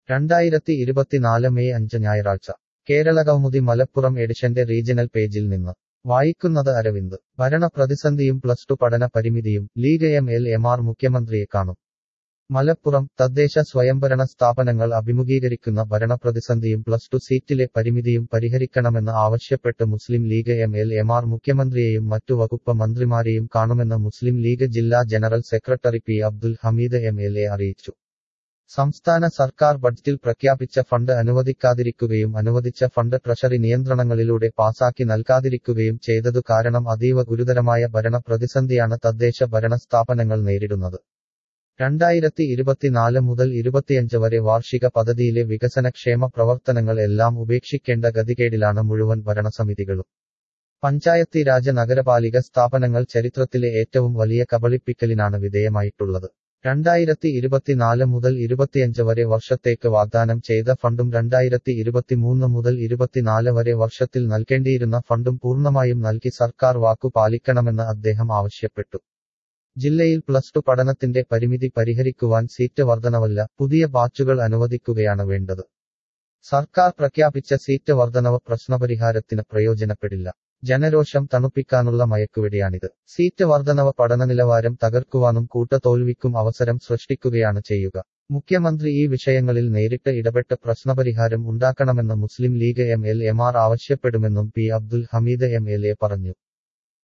രണ്ടായിരത്തി ഇരുപത്തിനാല് മെയ് അഞ്ച് ഞായറാഴ്ച കേരളകൗമുദി മലപ്പുറം എഡിഷന്റെ റീജിയണൽ പേജിൽ നിന്ന് വായിക്കുന്നത് അരവിന്ദ് ഭരണ പ്രതിസന്ധിയും പ്ലസ് ടു പഠന പരിമിതിയും ലീഗ് എം എൽ എം ആർ മുഖ്യമന്ത്രിയെ കാണും മലപ്പുറം തദ്ദേശ സ്വയംഭരണ സ്ഥാപനങ്ങൾ അഭിമുഖീകരിക്കുന്ന ഭരണപ്രതിസന്ധിയും പ്ലസ് ടു സീറ്റിലെ പരിമിതിയും പരിഹരിക്കണമെന്ന് ആവശ്യപ്പെട്ട് മുസ്ലിം ലീഗ് എം എൽ എം ആർ മുഖ്യമന്ത്രിയെയും മറ്റു വകുപ്പ് മന്ത്രിമാരെയും കാണുമെന്ന് മുസ്ലിം ലീഗ് ജില്ലാ general secretary P Abdul Hameed M L A അറിയിച്ചു സംസ്ഥാന സർക്കാർ ബഡ്ജറ്റിൽ പ്രഖ്യാപിച്ച ഫണ്ട് അനുവദിക്കാതിരിക്കുകയും അനുവദിച്ച ഫണ്ട് ട്രഷറി നിയന്ത്രണങ്ങളിലൂടെ പാസാക്കി നൽകാതിരിക്കുകയും ചെയ്തതു കാരണം അതീവ ഗുരുതരമായ ഭരണ പ്രതിസന്ധിയാണ് തദ്ദേശ ഭരണ സ്ഥാപനങ്ങൾ നേരിടുന്നത് രണ്ടായിരത്തി ഇരുപത്തിനാല് മുതൽ ഇരുപത്തിയഞ്ച് വരെ വാർഷിക പദ്ധതിയിലെ വികസനക്ഷേമ പ്രവർത്തനങ്ങൾ എല്ലാം ഉപേക്ഷിക്കേണ്ട ഗതികേടിലാണ് മുഴുവൻ ഭരണസമിതികളും പഞ്ചായത്തി രാജ നഗരപാലിക സ്ഥാപനങ്ങൾ ചരിത്രത്തിലെ ഏറ്റവും വലിയ കബളിപ്പിക്കലിനാണ് വിധേയമായിട്ടുള്ളത് രണ്ടായിരത്തി ഇരുപത്തിനാല് മുതൽ ഇരുപത്തിയഞ്ച് വരെ വർഷത്തേക്ക് വാഗ്ദാനം ചെയ്ത ഫണ്ടും രണ്ടായിരത്തി ഇരുപത്തിമൂന്ന് മുതൽ ഇരുപത്തിനാല് വരെ വർഷത്തിൽ നൽകേണ്ടിയിരുന്ന ഫണ്ടും പൂർണ്ണമായും നൽകി സർക്കാർ വാക്കു പാലിക്കണമെന്ന് അദ്ദേഹം ആവശ്യപ്പെട്ടു ജില്ലയിൽ പ്ലസ് ടു പഠനത്തിന്റെ പരിമിതി പരിഹരിക്കുവാൻ സീറ്റ് വർധനവല്ല പുതിയ ബാച്ചുകൾ അനുവദിക്കുകയാണ് വേണ്ടത് സർക്കാർ പ്രഖ്യാപിച്ച സീറ്റ് വർധനവ് പ്രശ്നപരിഹാരത്തിന് പ്രയോജനപ്പെടില്ല ജനരോഷം തണുപ്പിക്കാനുള്ള മയക്കുവെടിയാണിത് സീറ്റ് വർധനവ് പഠന നിലവാരം തകർക്കുവാനും കൂട്ടത്തോൽവിക്കും അവസരം സൃഷ്ടിക്കുകയാണ് ചെയ്യുക മുഖ്യമന്ത്രി ഈ വിഷയങ്ങളിൽ നേരിട്ട് ഇടപെട്ട് പ്രശ്നപരിഹാരം ഉണ്ടാക്കണമെന്ന് മുസ്ലിം ലീഗ് എം എൽ എം ആർ ആവശ്യപ്പെടുമെന്നും P Abdul Hameed M L A പറഞ്ഞു